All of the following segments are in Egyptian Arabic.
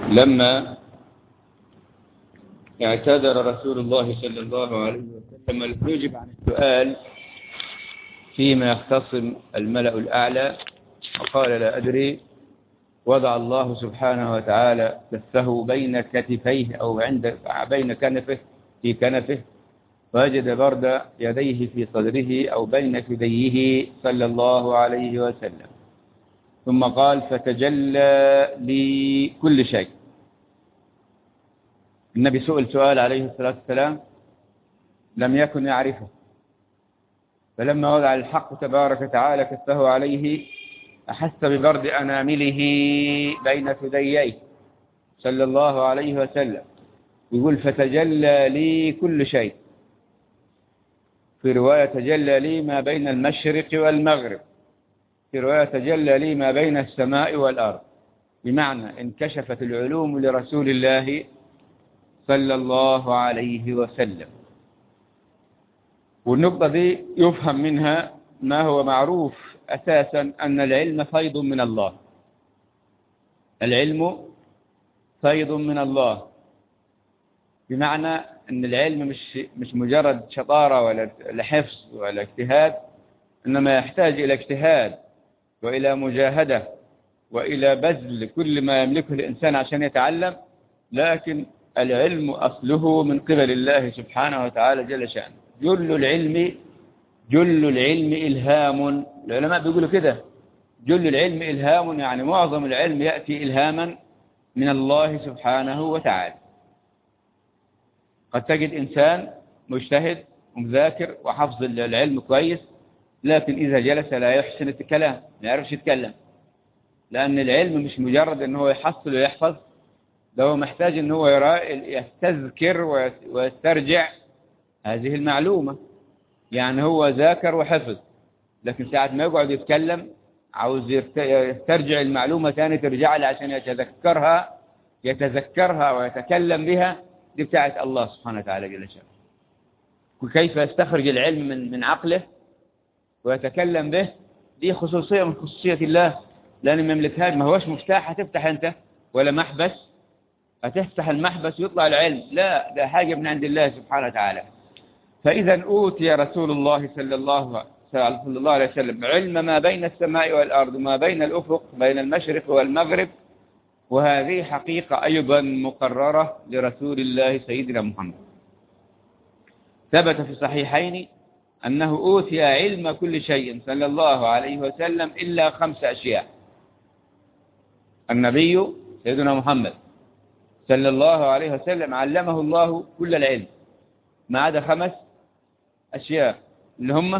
لما اعتذر رسول الله صلى الله عليه وسلم يجب عن السؤال فيما يختصم الملأ الأعلى وقال لا أدري وضع الله سبحانه وتعالى كفه بين كتفيه أو عند بين كنفه في كنفه وجد برد يديه في صدره أو بين كديه صلى الله عليه وسلم ثم قال فتجلى لي كل شيء النبي سئل سؤال عليه الصلاة والسلام لم يكن يعرفه فلما وضع الحق تبارك وتعالى كفه عليه أحس ببرد أنامله بين ثدييه صلى الله عليه وسلم يقول فتجلى لي كل شيء في رواية تجلى لي ما بين المشرق والمغرب في رواية تجلى لي ما بين السماء والأرض بمعنى انكشفت العلوم لرسول الله صلى الله عليه وسلم والنقطة دي يفهم منها ما هو معروف أساسا أن العلم فيض من الله العلم فيض من الله بمعنى أن العلم مش, مش مجرد شطارة ولا حفظ ولا اجتهاد إنما يحتاج إلى اجتهاد وإلى مجاهدة وإلى بذل كل ما يملكه الإنسان عشان يتعلم لكن العلم أصله من قبل الله سبحانه وتعالى جل شأنه جل العلم جل العلم إلهام العلماء بيقولوا كده جل العلم إلهام يعني معظم العلم يأتي إلهاما من الله سبحانه وتعالى قد تجد إنسان مجتهد ومذاكر وحفظ العلم كويس لكن إذا جلس لا يحسن الكلام ما يعرفش يتكلم لأن العلم مش مجرد أنه يحصل ويحفظ ده هو محتاج أنه يستذكر ويسترجع هذه المعلومة يعني هو ذاكر وحفظ لكن ساعة ما يقعد يتكلم عاوز يسترجع المعلومة ثاني ترجع له عشان يتذكرها يتذكرها ويتكلم بها دي بتاعت الله سبحانه وتعالى جل شأنه وكيف يستخرج العلم من من عقله ويتكلم به دي خصوصية من خصوصية الله لأن ما يملكهاش ما هوش مفتاح هتفتح أنت ولا محبس هتفتح المحبس ويطلع العلم لا ده حاجة من عند الله سبحانه وتعالى فإذا أوتي رسول الله صلى الله صلى الله عليه وسلم علم ما بين السماء والأرض وما بين الأفق بين المشرق والمغرب وهذه حقيقة أيضا مقررة لرسول الله سيدنا محمد ثبت في الصحيحين أنه أوتي علم كل شيء صلى الله عليه وسلم إلا خمس أشياء النبي سيدنا محمد صلى الله عليه وسلم علمه الله كل العلم ما عدا خمس أشياء اللي هم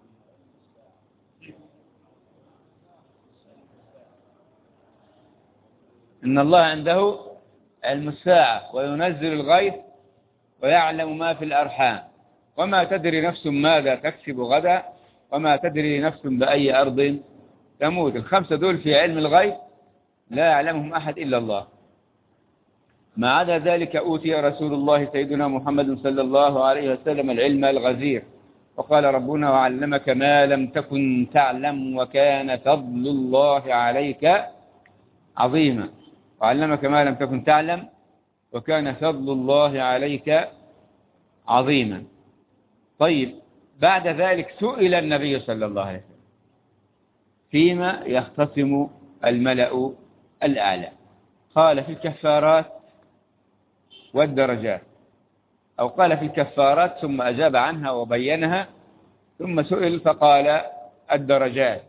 إن الله عنده علم الساعة وينزل الغيث ويعلم ما في الأرحام وما تدري نفس ماذا تكسب غدا وما تدري نفس بأي أرض تموت الخمسة دول في علم الغيب لا يعلمهم أحد إلا الله ما عدا ذلك أوتي رسول الله سيدنا محمد صلى الله عليه وسلم العلم الغزير وقال ربنا وعلمك ما لم تكن تعلم وكان فضل الله عليك عظيما وعلمك ما لم تكن تعلم وكان فضل الله عليك عظيما طيب بعد ذلك سئل النبي صلى الله عليه وسلم فيما يختصم الملأ الأعلى قال في الكفارات والدرجات أو قال في الكفارات ثم أجاب عنها وبينها ثم سئل فقال الدرجات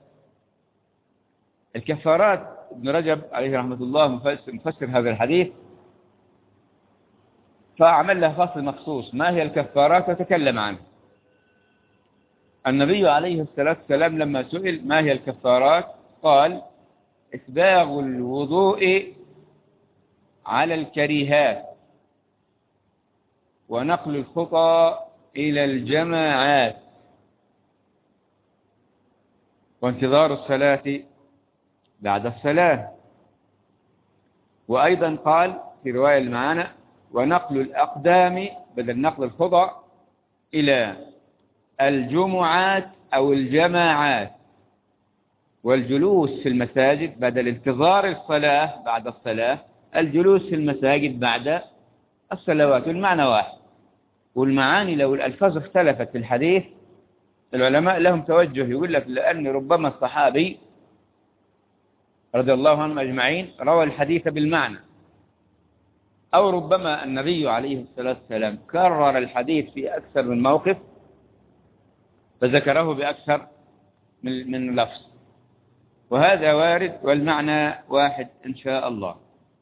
الكفارات ابن رجب عليه رحمة الله مفسر, مفسر هذا الحديث فأعمل له فصل مخصوص ما هي الكفارات وتكلم عنه النبي عليه الصلاة والسلام لما سئل ما هي الكفارات قال إسباغ الوضوء على الكريهات ونقل الخطى إلى الجماعات وانتظار الصلاة بعد الصلاة وأيضا قال في رواية المعانة ونقل الأقدام بدل نقل الخضع إلى الجمعات أو الجماعات والجلوس في المساجد بدل انتظار الصلاة بعد الصلاة الجلوس في المساجد بعد الصلوات والمعنى واحد والمعاني لو الألفاظ اختلفت في الحديث العلماء لهم توجه يقول لك لأن ربما الصحابي رضي الله عنهم أجمعين روى الحديث بالمعنى أو ربما النبي عليه الصلاة والسلام كرر الحديث في أكثر من موقف فذكره بأكثر من من لفظ وهذا وارد والمعنى واحد إن شاء الله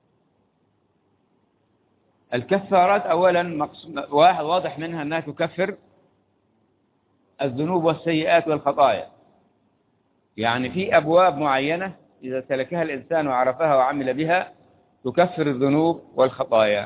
الكفارات أولا واحد واضح منها أنها تكفر الذنوب والسيئات والخطايا يعني في أبواب معينة إذا سلكها الإنسان وعرفها وعمل بها تكفر الذنوب والخطايا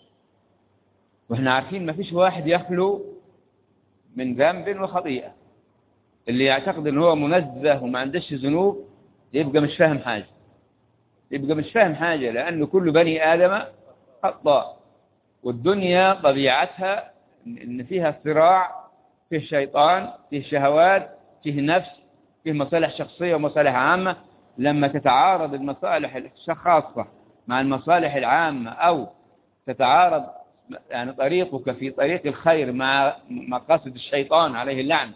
وإحنا عارفين ما فيش واحد يخلو من ذنب وخطيئة اللي يعتقد ان هو منزه وما عندش ذنوب يبقى مش فاهم حاجة يبقى مش فاهم حاجة لأن كل بني آدم خطاء والدنيا طبيعتها ان فيها صراع فيه شيطان فيه شهوات فيه نفس فيه مصالح شخصية ومصالح عامة لما تتعارض المصالح الخاصة مع المصالح العامة أو تتعارض يعني طريقك في طريق الخير مع مقاصد الشيطان عليه اللعن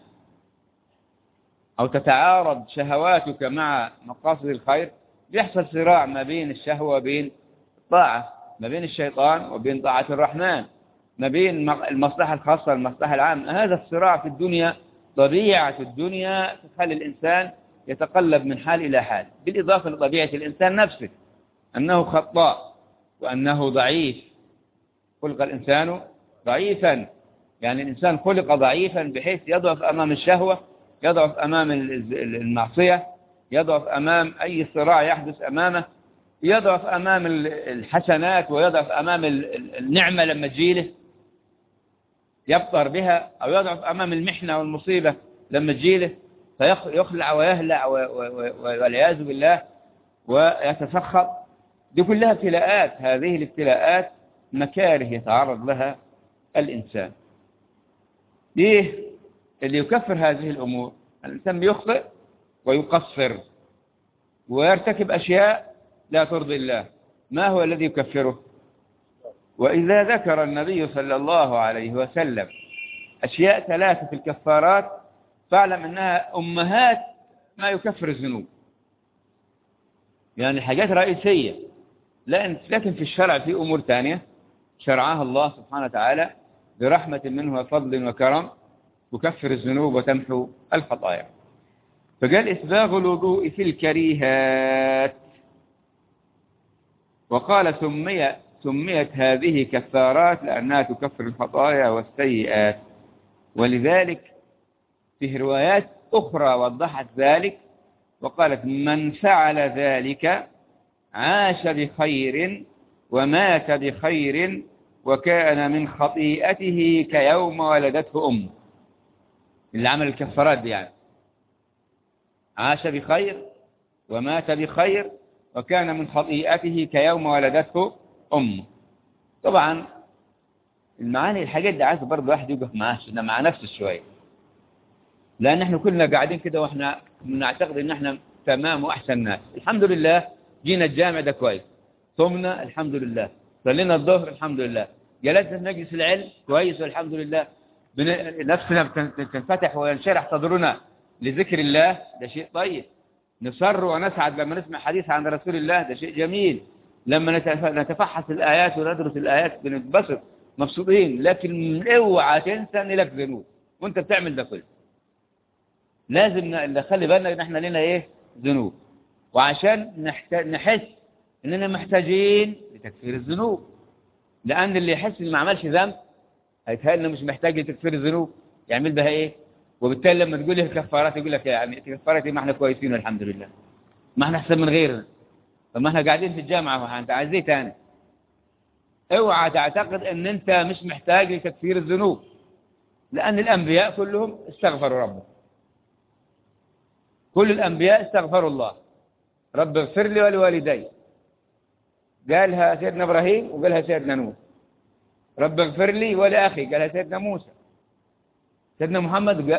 أو تتعارض شهواتك مع مقاصد الخير يحصل صراع ما بين الشهوة وبين الطاعة ما بين الشيطان وبين طاعة الرحمن ما بين المصلحة الخاصة والمصلحة العامة هذا الصراع في الدنيا طبيعة الدنيا تخلي الإنسان يتقلب من حال إلى حال بالإضافة لطبيعة الإنسان نفسه أنه خطاء وأنه ضعيف خلق الإنسان ضعيفا يعني الإنسان خلق ضعيفا بحيث يضعف أمام الشهوة يضعف أمام المعصية يضعف أمام أي صراع يحدث أمامه يضعف أمام الحسنات ويضعف أمام النعمة لما تجيله يبطر بها أو يضعف أمام المحنة والمصيبة لما تجيله فيخلع ويهلع والعياذ بالله ويتسخط دي كلها ابتلاءات هذه الابتلاءات مكاره يتعرض لها الإنسان ليه اللي يكفر هذه الأمور الإنسان بيخطئ ويقصر ويرتكب أشياء لا ترضي الله ما هو الذي يكفره وإذا ذكر النبي صلى الله عليه وسلم أشياء ثلاثة في الكفارات فاعلم أنها أمهات ما يكفر الذنوب يعني حاجات رئيسية لكن في الشرع في أمور ثانية شرعها الله سبحانه وتعالى برحمة منه وفضل وكرم تكفر الذنوب وتمحو الخطايا فقال إسباغ الوضوء في الكريهات وقال سمي سميت هذه كفارات لأنها تكفر الخطايا والسيئات ولذلك فيه روايات أخرى وضحت ذلك وقالت من فعل ذلك عاش بخير ومات بخير وكان من خطيئته كيوم ولدته أمه اللي عمل الكفارات دي يعني عاش بخير ومات بخير وكان من خطيئته كيوم ولدته أمه طبعا المعاني الحاجات دي عايز برضه واحد يوقف معاه مع نفسه شوية لأن احنا كلنا قاعدين كده واحنا بنعتقد ان احنا تمام وأحسن ناس الحمد لله جينا الجامع ده كويس صمنا الحمد لله صلينا الظهر الحمد لله جلسنا في مجلس العلم كويس والحمد لله نفسنا تنفتح وينشرح صدرنا لذكر الله ده شيء طيب نصر ونسعد لما نسمع حديث عن رسول الله ده شيء جميل لما نتفحص الآيات وندرس الآيات بنتبسط مبسوطين لكن اوعى تنسى ان لك ذنوب وانت بتعمل ده كله لازم نخلي بالنا ان احنا لنا ايه ذنوب وعشان نحس اننا محتاجين لتكفير الذنوب لان اللي يحس ان ما عملش ذنب هيتهيأ انه مش محتاج لتكفير الذنوب يعمل بها ايه وبالتالي لما تقول له كفارات يقول لك يعني كفارات ما احنا كويسين الحمد لله ما احنا احسن من غيرنا طب ما احنا قاعدين في الجامعه انت عايز ايه تاني اوعى تعتقد ان انت مش محتاج لتكفير الذنوب لان الانبياء كلهم استغفروا ربهم كل الانبياء استغفروا الله رب اغفر لي ولوالدي قالها سيدنا ابراهيم وقالها سيدنا نوح رب اغفر لي ولاخي قالها سيدنا موسى سيدنا محمد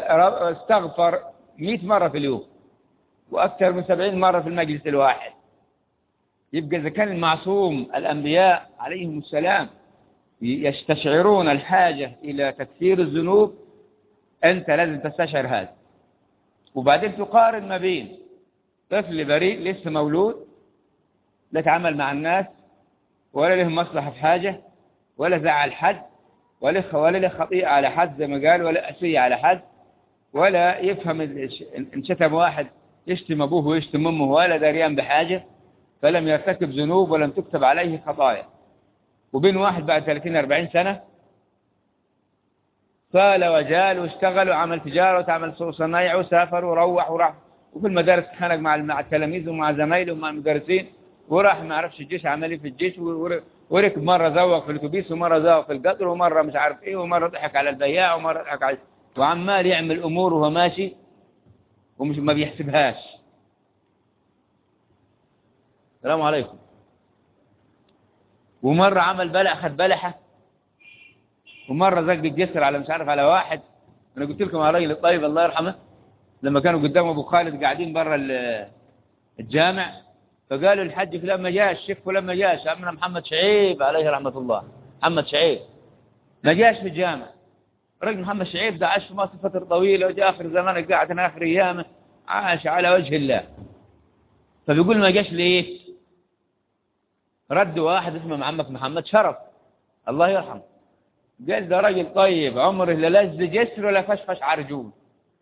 استغفر 100 مرة في اليوم وأكثر من 70 مرة في المجلس الواحد يبقى إذا كان المعصوم الأنبياء عليهم السلام يستشعرون الحاجة إلى تكثير الذنوب أنت لازم تستشعر هذا وبعدين تقارن ما بين طفل بريء لسه مولود لا تعامل مع الناس ولا له مصلحة في حاجة ولا زعل حد ولا ولا له خطيئة على حد زي ما قال ولا أسية على حد ولا يفهم إن شتم واحد يشتم أبوه ويشتم أمه ولا دريان بحاجة فلم يرتكب ذنوب ولم تكتب عليه خطايا وبين واحد بعد 30-40 سنة قال وجال واشتغل وعمل تجارة وتعمل صنايع وسافر وروح وراح وفي المدارس خانق مع مع التلاميذ ومع زمايله ومع المدرسين وراح ما عرفش الجيش عمل ايه في الجيش وركب مرة زوق في الاتوبيس ومرة زوق في القطر ومرة مش عارف ايه ومرة ضحك على البياع ومرة ضحك على وعمال يعمل امور وهو ماشي ومش ما بيحسبهاش السلام عليكم ومرة عمل بلع خد بلحة ومرة زق الجسر على مش عارف على واحد انا قلت لكم على الراجل الطيب الله يرحمه لما كانوا قدام ابو خالد قاعدين برا الجامع فقالوا الحج فلان ما جاش الشيخ فلان ما جاش عمنا محمد شعيب عليه رحمة الله محمد شعيب ما جاش في الجامع رجل محمد شعيب ده عاش في مصر فترة طويلة وجاء آخر زمانه قاعد آخر أيامه عاش على وجه الله فبيقول ما جاش ليه رد واحد اسمه محمد محمد شرف الله يرحمه قال ده راجل طيب عمره لا لز جسر ولا فشفش عرجون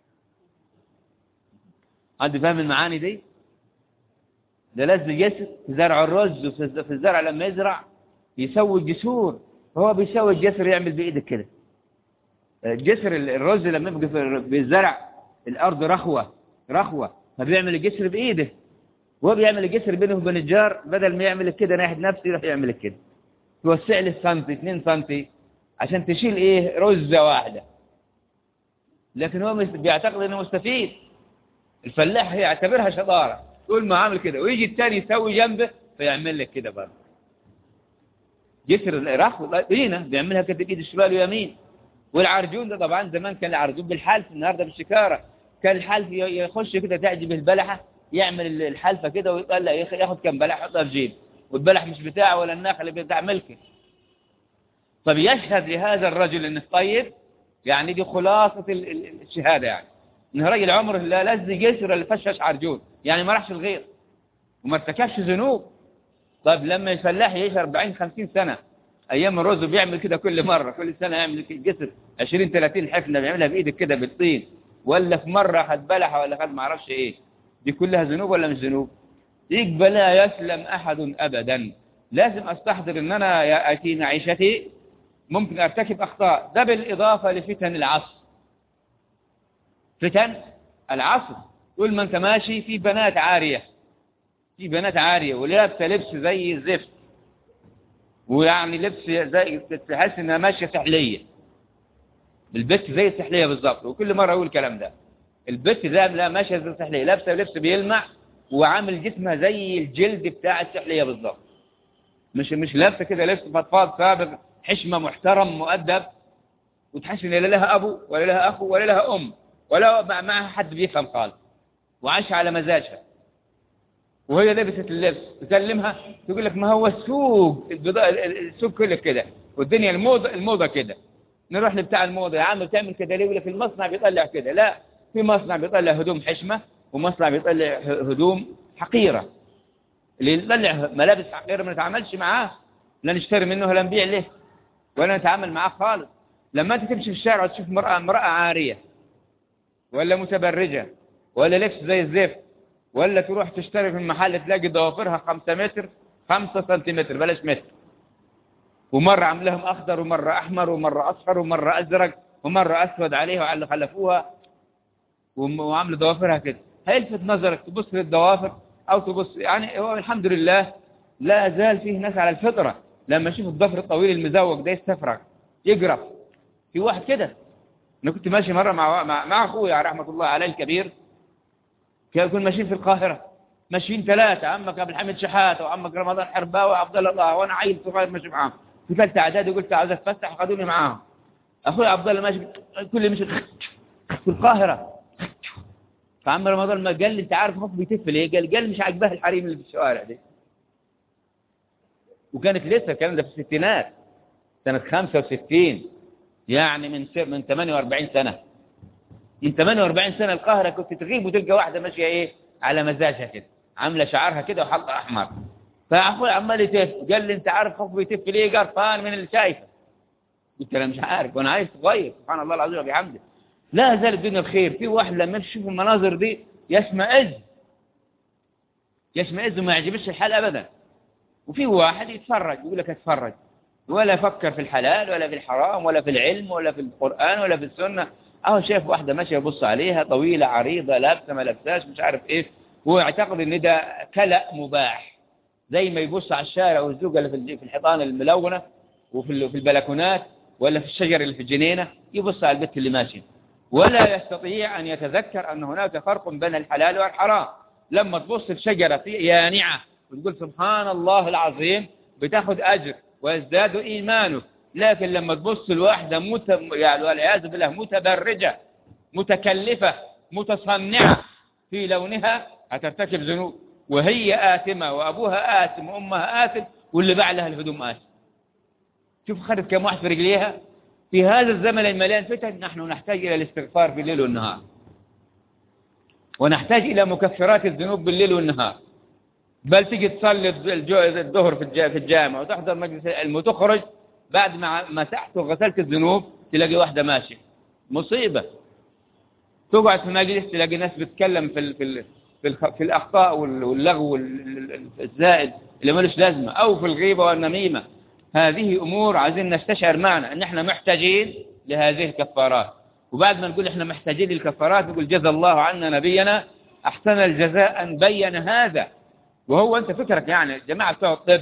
حد فاهم المعاني دي ده لز جسر في زرع الرز وفي الزرع لما يزرع يسوي الجسور هو بيسوي الجسر يعمل بإيدك كده جسر الرز لما يبقى في الزرع الأرض رخوة رخوة فبيعمل الجسر بإيده وهو بيعمل الجسر بينه وبين الجار بدل ما يعمل كده ناحية نفسه يروح يعمل كده توسع لي سنتي 2 سنتي عشان تشيل ايه رزة واحدة لكن هو بيعتقد انه مستفيد الفلاح يعتبرها شطارة يقول ما عامل كده ويجي الثاني يسوي جنبه فيعمل لك كده برضه جسر الرخو هنا بيعملها كده بايد الشمال ويمين والعرجون ده طبعا زمان كان العرجون بالحلف النهارده بالشكاره كان الحلف يخش كده تعجب البلحه يعمل الحلفه كده ويطلع ياخد كم بلح يحطها في جيب والبلح مش بتاعه ولا النخل بتاع ملكه طب يشهد لهذا الرجل انه طيب يعني دي خلاصة الشهادة يعني انه راجل عمره لا لز جسر ولا فشش عرجون يعني ما راحش الغير وما ارتكبش ذنوب طيب لما الفلاح يعيش 40 50 سنة ايام الرز بيعمل كده كل مرة كل سنة يعمل جسر 20 30 حفنة بيعملها بايدك كده بالطين ولا في مرة خد بلحة ولا خد ما اعرفش ايه دي كلها ذنوب ولا مش ذنوب يقبل لا يسلم احد ابدا لازم استحضر ان انا ياتي معيشتي ممكن ارتكب اخطاء ده بالاضافة لفتن العصر فتن العصر طول ما انت ماشي في بنات عارية في بنات عارية ولابسه لبس زي الزفت ويعني لبس زي تحس انها ماشيه سحليه البت زي السحليه بالظبط وكل مره اقول الكلام ده البت ده لا ماشيه زي السحليه لابسه لبس بيلمع وعامل جسمها زي الجلد بتاع السحليه بالظبط مش مش لابسه كده لبس فضفاض سابق حشمه محترم مؤدب وتحس ان لا لها ابو ولا لها اخو ولا لها ام ولا معها حد بيفهم خالص وعايشه على مزاجها وهي لبست اللبس تكلمها تقول لك ما هو السوق السوق كله كده والدنيا الموضة الموضة كده نروح لبتاع الموضة يا عم بتعمل كده ليه يقول لك المصنع بيطلع كده لا في مصنع بيطلع هدوم حشمة ومصنع بيطلع هدوم حقيرة اللي يطلع ملابس حقيرة ما نتعاملش معاه لا نشتري منه ولا نبيع له ولا نتعامل معاه خالص لما انت تمشي في الشارع وتشوف مرأة امرأة عارية ولا متبرجة ولا لبس زي الزفت ولا تروح تشتري في المحل تلاقي ضوافرها خمسة متر خمسة سنتيمتر بلاش متر ومرة عملهم أخضر ومرة أحمر ومرة أصفر ومرة أزرق ومرة أسود عليها وعلى خلفوها وعمل ضوافرها كده هيلفت نظرك تبص للضوافر أو تبص يعني هو الحمد لله لا زال فيه ناس على الفطرة لما يشوف الضفر الطويل المزوج ده يستفرغ يقرف في واحد كده أنا كنت ماشي مرة مع مع, مع أخويا رحمة الله عليه الكبير كانوا ماشيين في القاهرة ماشيين ثلاثة عمك أبو الحمد شحاتة وعمك رمضان حرباوي وعبد الله وأنا عيل صغير ماشي معاهم في ثالثة إعدادي قلت عاوز أتفسح وخدوني معاهم أخوي عبد الله ماشي كل مشي في القاهرة فعم رمضان ما قال لي أنت عارف مخ بيتف ليه قال قال مش عاجباه الحريم اللي في الشوارع دي وكانت لسه الكلام ده في الستينات سنة 65 يعني من من 48 سنة من 48 سنة القاهرة كنت تغيب وتلقى واحدة ماشية ايه على مزاجها كده عاملة شعرها كده وحلقة أحمر فأخوي عمال يتف قال لي أنت عارف خوف يتف ليه قرفان من اللي شايفه قلت له مش عارف وأنا عايز صغير سبحان الله العظيم وبحمده لا زال الدنيا بخير في واحد لما يشوف المناظر دي يشمئز يشمئز وما يعجبش الحال أبدا وفي واحد يتفرج يقول لك اتفرج ولا يفكر في الحلال ولا في الحرام ولا في العلم ولا في القرآن ولا في السنة اهو شايف واحدة ماشية يبص عليها طويلة عريضة لابسة ما لابساش مش عارف ايه هو يعتقد ان ده كلأ مباح زي ما يبص على الشارع والزوجة اللي في الحيطان الملونة وفي البلكونات ولا في الشجر اللي في الجنينة يبص على البت اللي ماشية ولا يستطيع أن يتذكر أن هناك فرق بين الحلال والحرام لما تبص في شجرة في يانعة وتقول سبحان الله العظيم بتاخد أجر ويزداد إيمانك لكن لما تبص الواحدة مت... يعني والعياذ بالله متبرجة متكلفة متصنعة في لونها هترتكب ذنوب وهي آثمة وأبوها آثم وأمها آثم واللي باع لها الهدوم آثم شوف خدت كم واحد في رجليها في هذا الزمن المليان فتن نحن نحتاج إلى الاستغفار في الليل والنهار ونحتاج إلى مكفرات الذنوب بالليل والنهار بل تيجي تصلي الظهر في الجامع وتحضر مجلس العلم وتخرج بعد ما مسحت وغسلت الذنوب تلاقي واحدة ماشية مصيبة تقعد في مجلس تلاقي ناس بتتكلم في ال في ال في, ال في الأخطاء واللغو الزائد اللي ملوش لازمة أو في الغيبة والنميمة هذه أمور عايزين نستشعر معنا أن احنا محتاجين لهذه الكفارات وبعد ما نقول احنا محتاجين للكفارات نقول جزا الله عنا نبينا أحسن الجزاء أن بين هذا وهو أنت فكرك يعني جماعة بتوع الطب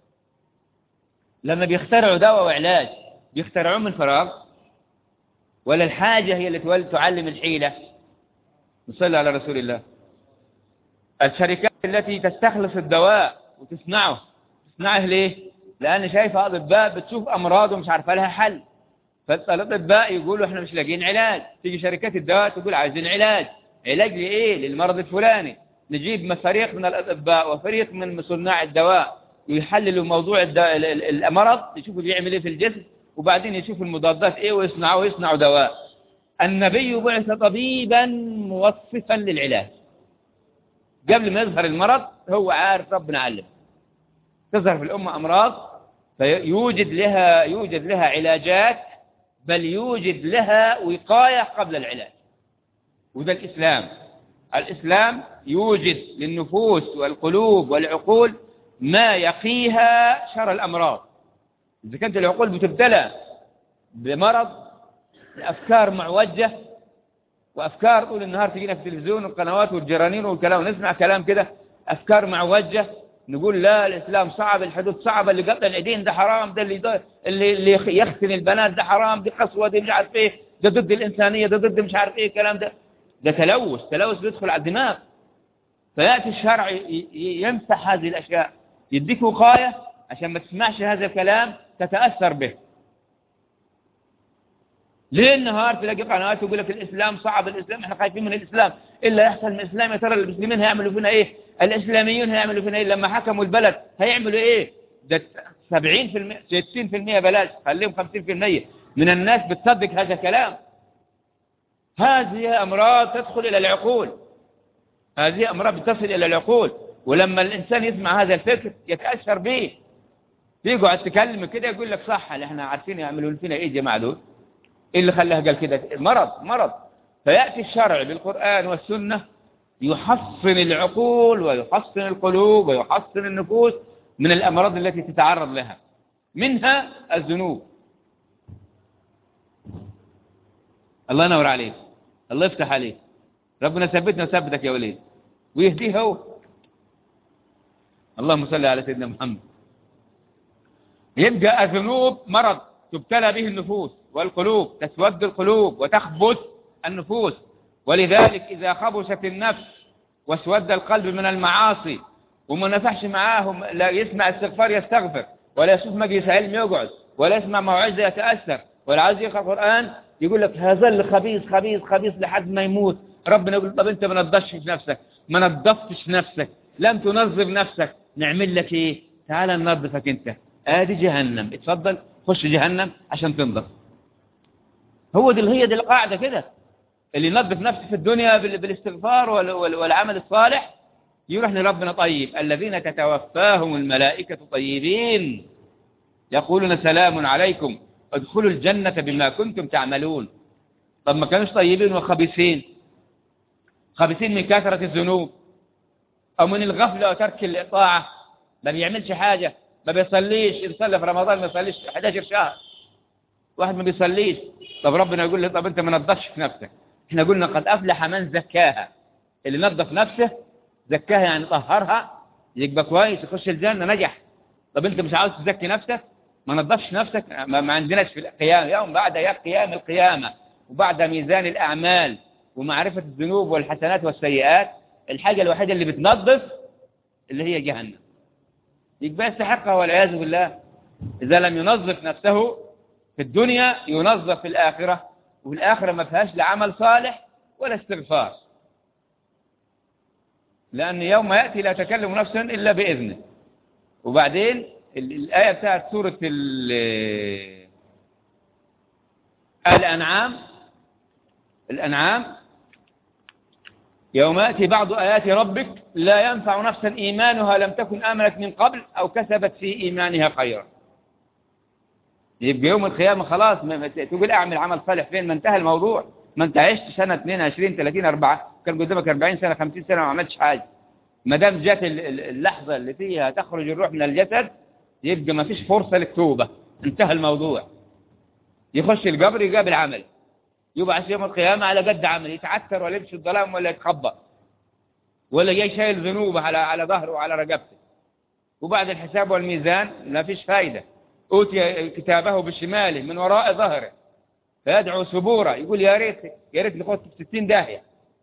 لما بيخترعوا دواء وعلاج بيخترعوه من فراغ ولا الحاجة هي اللي تعلم الحيلة نصلي على رسول الله الشركات التي تستخلص الدواء وتصنعه تصنعه ليه لأن شايفة أطباء بتشوف أمراض ومش عارفة لها حل فالأطباء يقولوا إحنا مش لاقيين علاج تيجي شركات الدواء تقول عايزين علاج علاج لإيه للمرض الفلاني نجيب فريق من الأطباء وفريق من صناع الدواء ويحللوا موضوع المرض يشوفوا بيعمل ايه في الجسم وبعدين يشوفوا المضادات ايه ويصنعوا ويصنعوا دواء النبي بعث طبيبا موصفا للعلاج قبل ما يظهر المرض هو عارف ربنا علم تظهر في الأمة أمراض فيوجد لها يوجد لها علاجات بل يوجد لها وقاية قبل العلاج وده الإسلام الإسلام يوجد للنفوس والقلوب والعقول ما يقيها شر الأمراض إذا كانت العقول بتبتلى بمرض الأفكار معوجة وأفكار طول النهار تجينا في التلفزيون والقنوات والجرانين والكلام ونسمع كلام كده أفكار معوجة نقول لا الإسلام صعب الحدود صعبة اللي قطع الإيدين ده حرام ده اللي, اللي, اللي يختن البنات ده حرام دي قسوة دي مش عارف إيه ده ضد الإنسانية ده ضد مش عارف إيه الكلام ده ده تلوث تلوث بيدخل على الدماغ فيأتي الشرع يمسح هذه الأشياء يديك وقاية عشان ما تسمعش هذا الكلام تتأثر به ليه النهار تلاقي قنوات تقول لك الإسلام صعب الإسلام احنا خايفين من الإسلام إلا يحصل من الإسلام يا ترى المسلمين هيعملوا فينا إيه الإسلاميون هيعملوا فينا إيه لما حكموا البلد هيعملوا إيه ده 70% 60% بلاش خليهم 50% من الناس بتصدق هذا الكلام هذه أمراض تدخل إلى العقول هذه أمراض بتصل إلى العقول ولما الإنسان يسمع هذا الفكر يتأثر به يقعد تكلم كده يقول لك صح اللي احنا عارفين يعملوا فينا ايه جماعة دول ايه اللي خلاها قال كده مرض مرض فيأتي الشرع بالقرآن والسنة يحصن العقول ويحصن القلوب ويحصن النفوس من الأمراض التي تتعرض لها منها الذنوب الله ينور عليك الله يفتح عليك ربنا ثبتنا وثبتك يا وليد ويهديه هو اللهم صل على سيدنا محمد يبقى الذنوب مرض تبتلى به النفوس والقلوب تسود القلوب وتخبث النفوس ولذلك إذا خبثت النفس واسود القلب من المعاصي وما نفعش معاهم لا يسمع استغفار يستغفر ولا يشوف مجلس علم يقعد ولا يسمع موعظة يتأثر ولا عايز يقرأ قرآن يقول لك هذا خبيث خبيث خبيث لحد ما يموت ربنا يقول طب انت ما نضفتش نفسك ما نظفتش نفسك لم تنظف نفسك نعمل لك ايه تعال ننظفك انت ادي جهنم اتفضل خش جهنم عشان تنظف هو دي هي دي القاعدة كده اللي ينظف نفسه في الدنيا بالاستغفار والعمل الصالح يروح لربنا طيب الذين تتوفاهم الملائكة طيبين يقولون سلام عليكم ادخلوا الجنة بما كنتم تعملون طب ما كانوش طيبين وخبيثين خبيثين من كثرة الذنوب أو من الغفلة وترك الطاعة ما بيعملش حاجة ما بيصليش يصلي في رمضان ما يصليش 11 شهر واحد ما بيصليش طب ربنا يقول له طب انت ما نظفش في نفسك احنا قلنا قد افلح من زكاها اللي نظف نفسه زكاها يعني طهرها يبقى كويس يخش الجنة نجح طب انت مش عاوز تزكي نفسك ما نظفش نفسك ما, ما عندناش في القيامة يوم بعد يا قيام القيامة وبعد ميزان الأعمال ومعرفة الذنوب والحسنات والسيئات الحاجة الوحيدة اللي بتنظف اللي هي جهنم يبقى يستحقها والعياذ بالله إذا لم ينظف نفسه في الدنيا ينظف في الآخرة وفي الآخرة ما فيهاش لا عمل صالح ولا استغفار لأن يوم يأتي لا تكلم نفس إلا بإذنه وبعدين الآية بتاعت سورة الأنعام الأنعام يوم يأتي بعض آيات ربك لا ينفع نفسا إيمانها لم تكن آمنت من قبل أو كسبت في إيمانها خيرا يبقى يوم القيامة خلاص ما تقول أعمل عمل صالح فين ما انتهى الموضوع ما انت عشت سنة 22 30 4 كان قدامك 40 سنة 50 سنة ما عملتش حاجة ما دام جت اللحظة اللي فيها تخرج الروح من الجسد يبقى ما فيش فرصة للتوبة انتهى الموضوع يخش القبر يقابل عمل يبعث يوم القيامة على قد عمل يتعثر ولا يمشي الظلام ولا يتخبى ولا جاي شايل ذنوبه على على ظهره وعلى رقبته وبعد الحساب والميزان لا فيش فايدة أوتي كتابه بشماله من وراء ظهره فيدعو سبورا يقول يا ريت يا ريت نخط في 60 داهية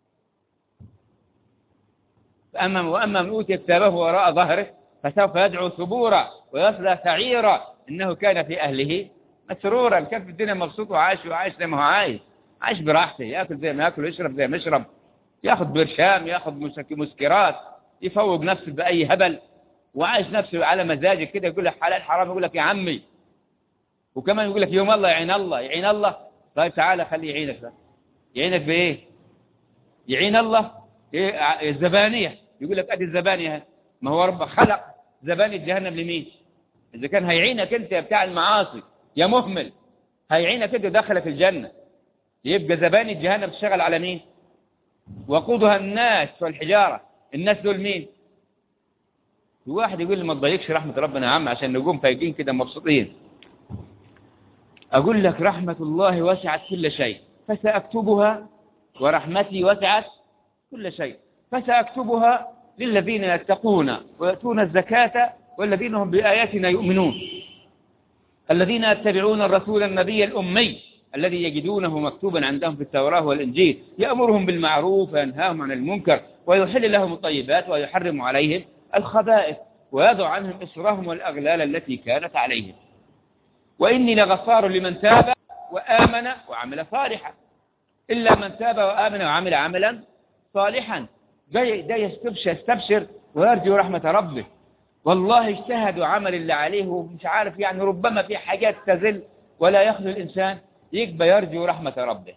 فأما وأما من أوتي كتابه وراء ظهره فسوف يدعو ثبورا ويصلى سعيرا إنه كان في أهله مسرورا كان في الدنيا مبسوط وعايش وعايش زي ما هو عايش عايش براحته ياكل زي ما ياكل ويشرب زي ما يشرب ياخذ برشام ياخذ مسكرات يفوق نفسه بأي هبل وعايش نفسه على مزاجه كده يقول لك حلال حرام يقول لك يا عمي وكمان يقول لك يوم الله يعين الله يعين الله طيب تعالى خليه يعينك بقى يعينك بايه يعين الله إيه الزبانية يقول لك ادي الزبانية ما هو رب خلق زبانية جهنم لمين اذا كان هيعينك انت يا بتاع المعاصي يا مهمل هيعينك انت دخلك الجنة يبقى زبانية جهنم تشتغل على مين وقودها الناس والحجارة الناس دول مين واحد يقول لي ما تضيقش رحمة ربنا يا عم عشان نقوم فايقين كده مبسوطين أقول لك رحمة الله وسعت كل شيء فسأكتبها ورحمتي وسعت كل شيء فسأكتبها للذين يتقون ويأتون الزكاة والذين هم بآياتنا يؤمنون الذين يتبعون الرسول النبي الأمي الذي يجدونه مكتوبا عندهم في التوراة والإنجيل يأمرهم بالمعروف وينهاهم عن المنكر ويحل لهم الطيبات ويحرم عليهم الخبائث ويضع عنهم إصرهم والأغلال التي كانت عليهم وإني لغفار لمن تاب وآمن وعمل صالحا إلا من تاب وآمن وعمل عملا صالحا ده, ده يستبشر, يستبشر ويرجو رحمة ربه والله اجتهد وعمل اللي عليه ومش عارف يعني ربما في حاجات تزل ولا يخلو الإنسان يقبى يرجو رحمة ربه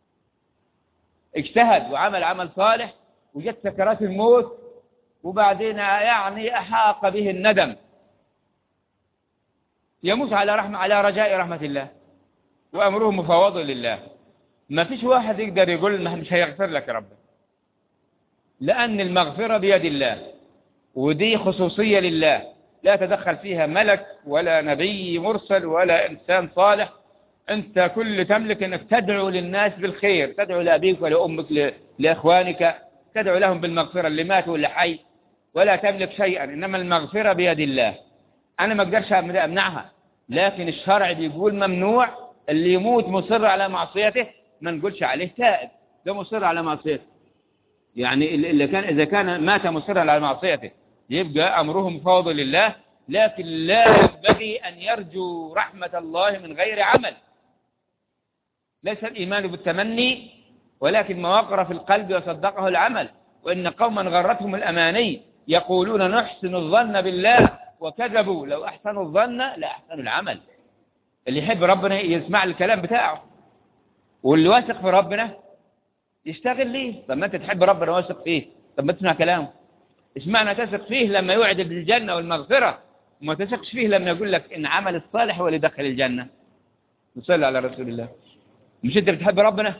اجتهد وعمل عمل صالح وجت سكرات الموت وبعدين يعني أحاق به الندم يموت على رحمة على رجاء رحمة الله وأمره مفوض لله ما فيش واحد يقدر يقول مش هيغفر لك يا رب لأن المغفرة بيد الله ودي خصوصية لله لا تدخل فيها ملك ولا نبي مرسل ولا إنسان صالح أنت كل تملك أنك تدعو للناس بالخير تدعو لأبيك ولأمك لإخوانك تدعو لهم بالمغفرة اللي ماتوا واللي حي ولا تملك شيئا إنما المغفرة بيد الله أنا ما أقدرش أمنعها لكن الشرع بيقول ممنوع اللي يموت مصر على معصيته ما نقولش عليه تائب ده مصر على معصيته يعني اللي كان إذا كان مات مصرا على معصيته يبقى أمره مفوض لله لكن لا ينبغي أن يرجو رحمة الله من غير عمل ليس الإيمان بالتمني ولكن ما وقر في القلب وصدقه العمل وإن قوما غرتهم الأماني يقولون نحسن الظن بالله وكذبوا لو أحسنوا الظن لأحسنوا العمل اللي يحب ربنا يسمع الكلام بتاعه واللي واثق في ربنا يشتغل ليه طب ما انت تحب ربنا واثق فيه طب ما تسمع كلامه اشمعنى تثق فيه لما يوعد بالجنة والمغفرة وما تثقش فيه لما يقول لك ان عمل الصالح هو اللي يدخل الجنة نصلي على رسول الله مش انت بتحب ربنا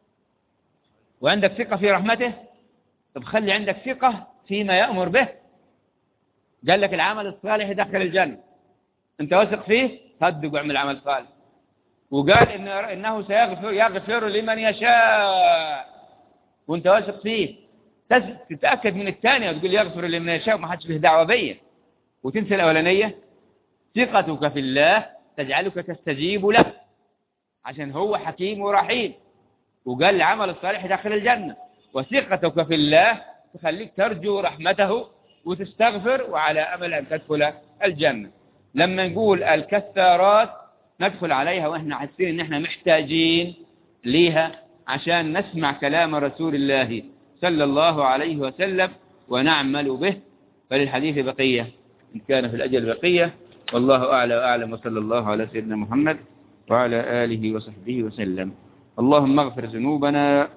وعندك ثقة في رحمته طب خلي عندك ثقة فيما يأمر به قال لك العمل الصالح يدخل الجنة انت واثق فيه صدق واعمل عمل صالح وقال إن انه سيغفر يغفر لمن يشاء وانت واثق فيه تتأكد من الثانية وتقول يغفر لمن يشاء وما حدش له دعوة بيا وتنسى الأولانية ثقتك في الله تجعلك تستجيب له عشان هو حكيم ورحيم وقال العمل الصالح داخل الجنة وثقتك في الله تخليك ترجو رحمته وتستغفر وعلى أمل أن تدخل الجنة لما نقول الكثارات ندخل عليها وإحنا حاسين إن إحنا محتاجين ليها عشان نسمع كلام رسول الله صلى الله عليه وسلم ونعمل به فللحديث بقية إن كان في الأجل بقية والله أعلى وأعلم وصلى الله على سيدنا محمد وعلى آله وصحبه وسلم اللهم اغفر ذنوبنا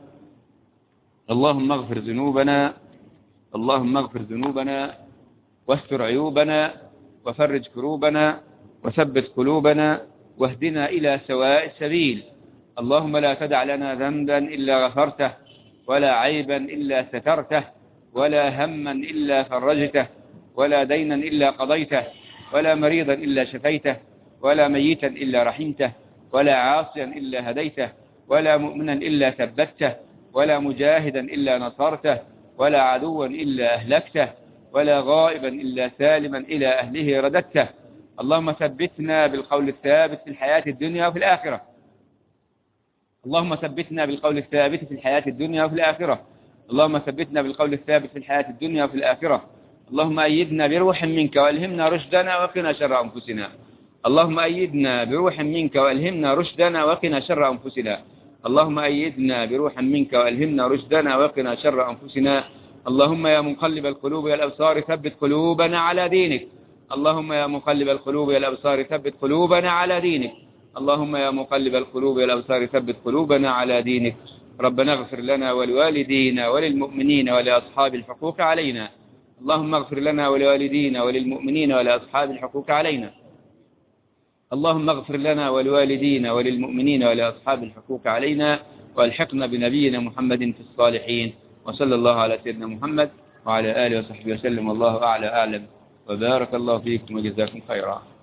اللهم اغفر ذنوبنا اللهم اغفر ذنوبنا واستر عيوبنا وفرج كروبنا وثبت قلوبنا واهدنا إلى سواء السبيل اللهم لا تدع لنا ذنبا إلا غفرته ولا عيبا إلا سترته ولا هما إلا فرجته ولا دينا إلا قضيته ولا مريضا إلا شفيته ولا ميتا إلا رحمته ولا عاصيا إلا هديته ولا مؤمنا إلا ثبته ولا مجاهدا إلا نصرته ولا عدوا إلا أهلكته ولا غائبا إلا سالما إلى أهله رددته اللهم ثبتنا بالقول الثابت في الحياة الدنيا وفي الآخرة اللهم ثبتنا بالقول الثابت في الحياة الدنيا وفي الآخرة اللهم ثبتنا بالقول الثابت في الحياة الدنيا وفي الآخرة اللهم أيدنا بروح منك وألهمنا رشدنا وقنا شر أنفسنا اللهم أيدنا بروح منك وألهمنا رشدنا وقنا شر أنفسنا اللهم أيدنا بروح منك وألهمنا رشدنا وقنا شر أنفسنا اللهم يا مقلب القلوب والأبصار ثبت قلوبنا على دينك اللهم يا مقلب القلوب والأبصار ثبت قلوبنا على دينك اللهم يا مقلب القلوب والأبصار ثبت قلوبنا على دينك ربنا اغفر لنا ولوالدينا وللمؤمنين ولأصحاب الحقوق علينا اللهم اغفر لنا ولوالدينا وللمؤمنين ولأصحاب الحقوق علينا اللهم اغفر لنا ولوالدينا وللمؤمنين ولأصحاب الحقوق علينا والحقنا بنبينا محمد في الصالحين وصلى الله على سيدنا محمد وعلى آله وصحبه وسلم والله أعلى أعلم وبارك الله فيكم وجزاكم خيرا